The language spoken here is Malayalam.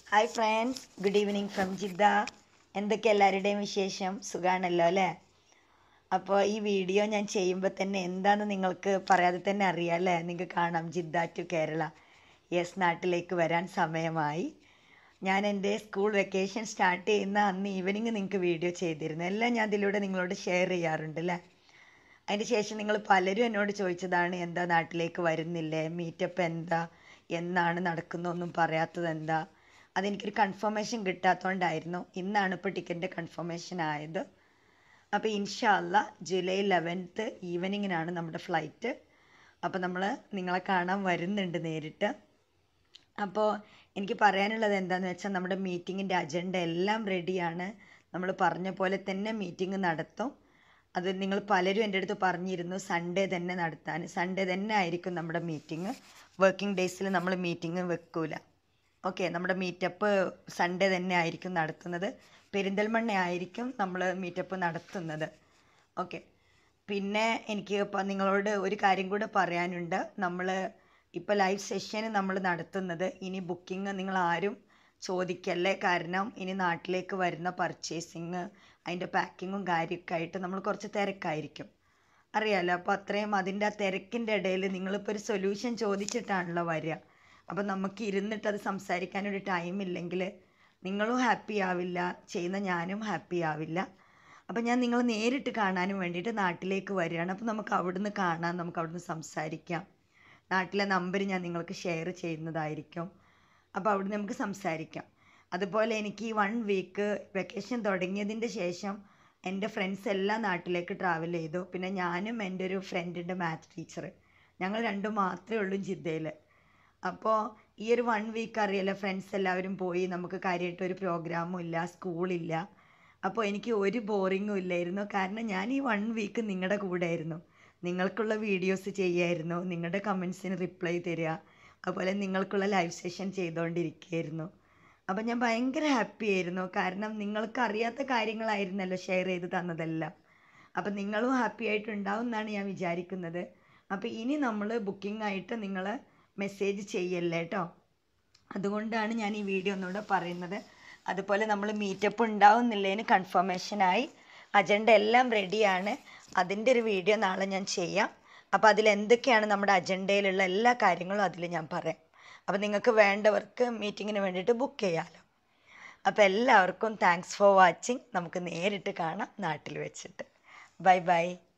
hi friends good evening from Jeddah എന്തൊക്കെ എല്ലാവരുടെയും വിശേഷം സുഖാണല്ലോ അല്ലേ അപ്പോൾ ഈ വീഡിയോ ഞാൻ ചെയ്യുമ്പോൾ തന്നെ എന്താണെന്ന് നിങ്ങൾക്ക് പറയാതെ തന്നെ അറിയാം അല്ലേ നിങ്ങൾക്ക് കാണാം ജിദ്ദ ടു കേരള യെസ് നാട്ടിലേക്ക് വരാൻ സമയമായി ഞാൻ എൻ്റെ സ്കൂൾ വെക്കേഷൻ സ്റ്റാർട്ട് ചെയ്യുന്ന അന്ന് ഈവനിങ് നിങ്ങൾക്ക് വീഡിയോ ചെയ്തിരുന്നു എല്ലാം ഞാൻ ഇതിലൂടെ നിങ്ങളോട് ഷെയർ ചെയ്യാറുണ്ട് അല്ലേ അതിന് ശേഷം നിങ്ങൾ പലരും എന്നോട് ചോദിച്ചതാണ് എന്താ നാട്ടിലേക്ക് വരുന്നില്ലേ മീറ്റപ്പ് എന്താ എന്നാണ് നടക്കുന്നതൊന്നും പറയാത്തത് എന്താ അതെനിക്കൊരു കൺഫർമേഷൻ കിട്ടാത്തതുകൊണ്ടായിരുന്നു ഇന്നാണ് ഇപ്പോൾ ടിക്കറ്റിൻ്റെ കൺഫർമേഷൻ ആയത് അപ്പോൾ ഇൻഷാല്ല ജൂലൈ ലെവൻത്ത് ഈവനിങ്ങിനാണ് നമ്മുടെ ഫ്ലൈറ്റ് അപ്പോൾ നമ്മൾ നിങ്ങളെ കാണാൻ വരുന്നുണ്ട് നേരിട്ട് അപ്പോൾ എനിക്ക് പറയാനുള്ളത് എന്താണെന്ന് വെച്ചാൽ നമ്മുടെ മീറ്റിങ്ങിൻ്റെ അജണ്ട എല്ലാം റെഡിയാണ് നമ്മൾ പറഞ്ഞ പോലെ തന്നെ മീറ്റിംഗ് നടത്തും അത് നിങ്ങൾ പലരും എൻ്റെ അടുത്ത് പറഞ്ഞിരുന്നു സൺഡേ തന്നെ നടത്താൻ സൺഡേ തന്നെ ആയിരിക്കും നമ്മുടെ മീറ്റിംഗ് വർക്കിംഗ് ഡേയ്സിൽ നമ്മൾ മീറ്റിംഗ് വെക്കൂല ഓക്കെ നമ്മുടെ മീറ്റപ്പ് സൺഡേ തന്നെ ആയിരിക്കും നടത്തുന്നത് പെരിന്തൽമണ്ണ ആയിരിക്കും നമ്മൾ മീറ്റപ്പ് നടത്തുന്നത് ഓക്കെ പിന്നെ എനിക്ക് ഇപ്പോൾ നിങ്ങളോട് ഒരു കാര്യം കൂടെ പറയാനുണ്ട് നമ്മൾ ഇപ്പോൾ ലൈവ് സെഷൻ നമ്മൾ നടത്തുന്നത് ഇനി ബുക്കിംഗ് നിങ്ങൾ ആരും ചോദിക്കല്ലേ കാരണം ഇനി നാട്ടിലേക്ക് വരുന്ന പർച്ചേസിങ് അതിൻ്റെ പാക്കിങ്ങും കാര്യമൊക്കെ ആയിട്ട് നമ്മൾ കുറച്ച് തിരക്കായിരിക്കും അറിയാലോ അപ്പോൾ അത്രയും അതിൻ്റെ ആ തിരക്കിൻ്റെ ഇടയിൽ നിങ്ങളിപ്പോൾ ഒരു സൊല്യൂഷൻ ചോദിച്ചിട്ടാണല്ലോ വരിക അപ്പോൾ നമുക്ക് ഇരുന്നിട്ട് അത് സംസാരിക്കാനൊരു ടൈം ഇല്ലെങ്കിൽ നിങ്ങളും ഹാപ്പി ആവില്ല ചെയ്യുന്ന ഞാനും ഹാപ്പി ആവില്ല അപ്പോൾ ഞാൻ നിങ്ങൾ നേരിട്ട് കാണാനും വേണ്ടിയിട്ട് നാട്ടിലേക്ക് വരികയാണ് അപ്പോൾ നമുക്ക് അവിടുന്ന് കാണാം നമുക്ക് അവിടുന്ന് സംസാരിക്കാം നാട്ടിലെ നമ്പർ ഞാൻ നിങ്ങൾക്ക് ഷെയർ ചെയ്യുന്നതായിരിക്കും അപ്പോൾ അവിടുന്ന് നമുക്ക് സംസാരിക്കാം അതുപോലെ എനിക്ക് ഈ വൺ വീക്ക് വെക്കേഷൻ തുടങ്ങിയതിൻ്റെ ശേഷം എൻ്റെ ഫ്രണ്ട്സ് എല്ലാം നാട്ടിലേക്ക് ട്രാവൽ ചെയ്തു പിന്നെ ഞാനും എൻ്റെ ഒരു ഫ്രണ്ടിൻ്റെ മാത്സ് ടീച്ചർ ഞങ്ങൾ രണ്ടും മാത്രമേ ഉള്ളൂ ജിദ്ദയിൽ അപ്പോൾ ഈ ഒരു വൺ വീക്ക് അറിയാലോ ഫ്രണ്ട്സ് എല്ലാവരും പോയി നമുക്ക് കാര്യമായിട്ട് ഒരു പ്രോഗ്രാമും ഇല്ല സ്കൂളില്ല അപ്പോൾ എനിക്ക് ഒരു ബോറിങ്ങും ഇല്ലായിരുന്നു കാരണം ഞാൻ ഈ വൺ വീക്ക് നിങ്ങളുടെ കൂടെ ആയിരുന്നു നിങ്ങൾക്കുള്ള വീഡിയോസ് ചെയ്യായിരുന്നു നിങ്ങളുടെ കമൻസിന് റിപ്ലൈ തരിക അതുപോലെ നിങ്ങൾക്കുള്ള ലൈവ് സെഷൻ ചെയ്തുകൊണ്ടിരിക്കുകയായിരുന്നു അപ്പോൾ ഞാൻ ഭയങ്കര ഹാപ്പി ആയിരുന്നു കാരണം നിങ്ങൾക്ക് അറിയാത്ത കാര്യങ്ങളായിരുന്നല്ലോ ഷെയർ ചെയ്ത് തന്നതെല്ലാം അപ്പോൾ നിങ്ങളും ഹാപ്പി ആയിട്ടുണ്ടാവും എന്നാണ് ഞാൻ വിചാരിക്കുന്നത് അപ്പോൾ ഇനി നമ്മൾ ബുക്കിംഗ് ആയിട്ട് നിങ്ങൾ മെസ്സേജ് ചെയ്യല്ലേ കേട്ടോ അതുകൊണ്ടാണ് ഞാൻ ഈ വീഡിയോ ഒന്നുകൂടെ പറയുന്നത് അതുപോലെ നമ്മൾ മീറ്റപ്പ് ഉണ്ടാവുന്നില്ലതിന് കൺഫർമേഷനായി അജണ്ട എല്ലാം റെഡിയാണ് അതിൻ്റെ ഒരു വീഡിയോ നാളെ ഞാൻ ചെയ്യാം അപ്പോൾ അതിൽ എന്തൊക്കെയാണ് നമ്മുടെ അജണ്ടയിലുള്ള എല്ലാ കാര്യങ്ങളും അതിൽ ഞാൻ പറയാം അപ്പോൾ നിങ്ങൾക്ക് വേണ്ടവർക്ക് മീറ്റിങ്ങിന് വേണ്ടിയിട്ട് ബുക്ക് ചെയ്യാമല്ലോ അപ്പോൾ എല്ലാവർക്കും താങ്ക്സ് ഫോർ വാച്ചിങ് നമുക്ക് നേരിട്ട് കാണാം നാട്ടിൽ വെച്ചിട്ട് ബൈ ബൈ